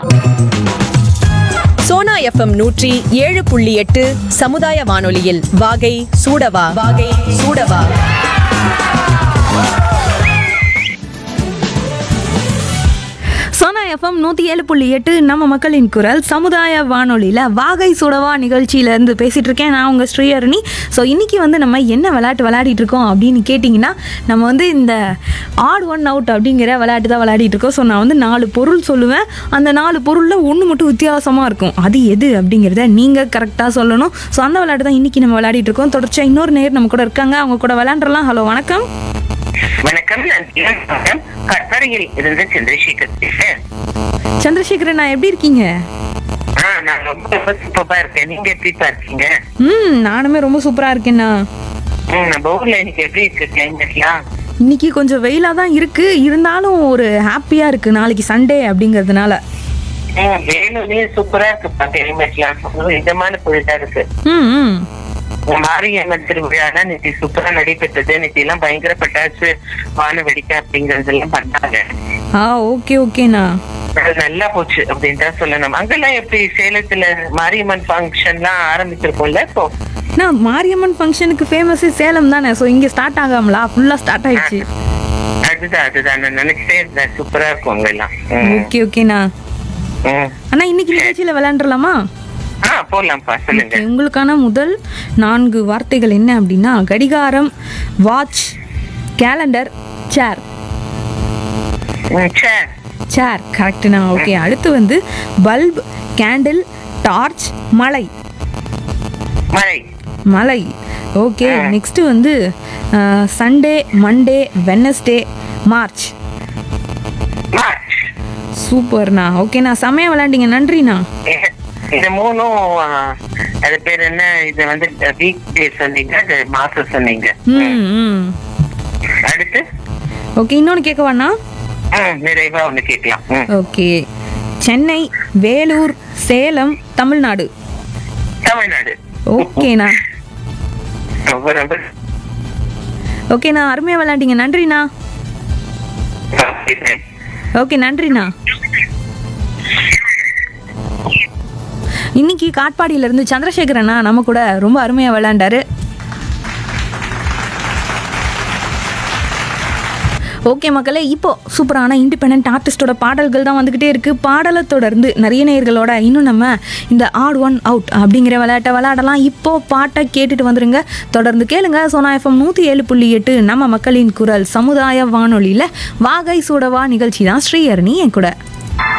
Sona FM நூற்றி ஏழு புள்ளி எட்டு சமுதாய வானொலியில் வாகை சூடவா வாகை சூடவா சோனா எஃப்எம் நூற்றி ஏழு புள்ளி எட்டு நம்ம மக்களின் குரல் சமுதாய வானொலியில் வாகை சுடவா நிகழ்ச்சியிலேருந்து பேசிகிட்டு இருக்கேன் நான் உங்கள் ஸ்ரீஹரணி ஸோ இன்றைக்கி வந்து நம்ம என்ன விளையாட்டு விளையாடிட்டு இருக்கோம் அப்படின்னு கேட்டிங்கன்னா நம்ம வந்து இந்த ஆட் ஒன் அவுட் அப்படிங்கிற விளையாட்டு தான் விளையாடிட்டு இருக்கோம் ஸோ நான் வந்து நாலு பொருள் சொல்லுவேன் அந்த நாலு பொருளில் ஒன்று மட்டும் வித்தியாசமாக இருக்கும் அது எது அப்படிங்கிறத நீங்கள் கரெக்டாக சொல்லணும் ஸோ அந்த விளையாட்டு தான் இன்றைக்கி நம்ம விளையாடிட்டு இருக்கோம் தொடர்ச்சியாக இன்னொரு நேர் நம்ம கூட இருக்காங்க அவங்க கூட விளையாண்டுறலாம் ஹலோ வணக்கம் வணக்கம் நான் இளம் கற்பனையில் இருந்து சந்திரசேகர் பேசுறேன் சந்திரசேகரன் நான் எப்படி இருக்கீங்க ஆ, நான் ரொம்ப ரொம்ப சூப்பரா இருக்கேன் நீங்க எப்படிப்பா இருக்கீங்க ம் நானுமே ரொம்ப சூப்பராக இருக்கேன்னா ம், நம்ம ஊர்ல இன்னைக்கு எப்படி இருக்கு கிளைமேட்லாம் இன்னைக்கு கொஞ்சம் வெயிலாக தான் இருக்கு இருந்தாலும் ஒரு ஹாப்பியாக இருக்கு நாளைக்கு சண்டே அப்படிங்கிறதுனால ம், வேலூர்லயே சூப்பரா இருக்குப்பா கிளைமேட்லாம் ரொம்ப இதமான பொழுதா இருக்கு ம் ம் மாரியம்மன் திருவிழா நேற்று சூப்பரா நடைபெற்றது நேற்று எல்லாம் பயங்கர பட்டாசு வான வெடிக்கை அப்படிங்கறதெல்லாம் பண்ணாங்க ஆ ஓகே ஓகேண்ணா அது நல்லா போச்சு அப்படின்னு தான் சொல்லணும் அங்கெல்லாம் எப்படி சேலத்துல மாரியம்மன் ஃபங்க்ஷன்லாம் ஆரம்பிச்சிருக்கோம்ல இப்போ நான் மாரியம்மன் ஃபங்க்ஷனுக்கு ஃபேமஸே சேலம் தானே ஸோ இங்கே ஸ்டார்ட் ஆகாமலா ஃபுல்லாக ஸ்டார்ட் ஆயிடுச்சு அதுதான் அதுதான் நான் நினைச்சிட்டே இருந்தேன் சூப்பரா இருக்கும் அங்கெல்லாம் ம், ஓகே ஓகேண்ணா ம். அண்ணா இன்னைக்கு நிகழ்ச்சியில் விளையாண்டுலாமா ஆ போலாம்ப்பா சொல்லுங்க ஓகே உங்களுக்கான முதல் நான்கு வார்த்தைகள் என்ன அப்படின்னா கடிகாரம் வாட்ச் கேலண்டர் சேர் ம், சே. சேர் கரெக்டுண்ணா ஓகே அடுத்து வந்து பல்ப் கேண்டில் டார்ச் மலை மழை மலை ஓகே நெக்ஸ்ட் வந்து Sunday Monday Wednesday March March சூப்பர்ண்ணா ஓகேண்ணா செமையா விளையாண்டீங்க நன்றிண்ணா இது- இது மூணும் ஆ, அது பேர் என்ன இது வந்து வீக் டே சொன்னீங்க அது மாசம் சொன்னீங்க ம் ம் அடுத்து ஓகே இன்னொன்று கேட்கவாண்ணா ம், நிறைவா ஒண்ணு கேட்கலாம் ம். ஓகே சென்னை வேலூர் சேலம் தமிழ்நாடு தமிழ்நாடு ஓகேண்ணா ரொம்ப ரொம்ப ஓகேண்ணா அருமையாக விளையாண்டீங்க நன்றிண்ணா ஓகே நன்றிண்ணா இன்னைக்கு காட்பாடியில இருந்து சந்திரசேகரண்ணா நம்ம கூட ரொம்ப அருமையாக விளையாண்டாரு ஓகே மக்களே இப்போ சூப்பரான இண்டிபெண்ட் ஆர்டிஸ்டோட பாடல்கள் தான் வந்துக்கிட்டே இருக்குது பாடலை தொடர்ந்து நிறைய நேயர்களோட இன்னும் நம்ம இந்த ஆட் ஒன் அவுட் அப்படிங்கிற விளையாட்டை விளையாடலாம் இப்போ பாட்டை கேட்டுட்டு வந்துருங்க தொடர்ந்து கேளுங்க சோனா எஃப்எம் நூற்றி ஏழு புள்ளி எட்டு நம்ம மக்களின் குரல் சமுதாய வானொலியில் வாகை சூடவா நிகழ்ச்சி தான் ஸ்ரீஹரணி என் கூட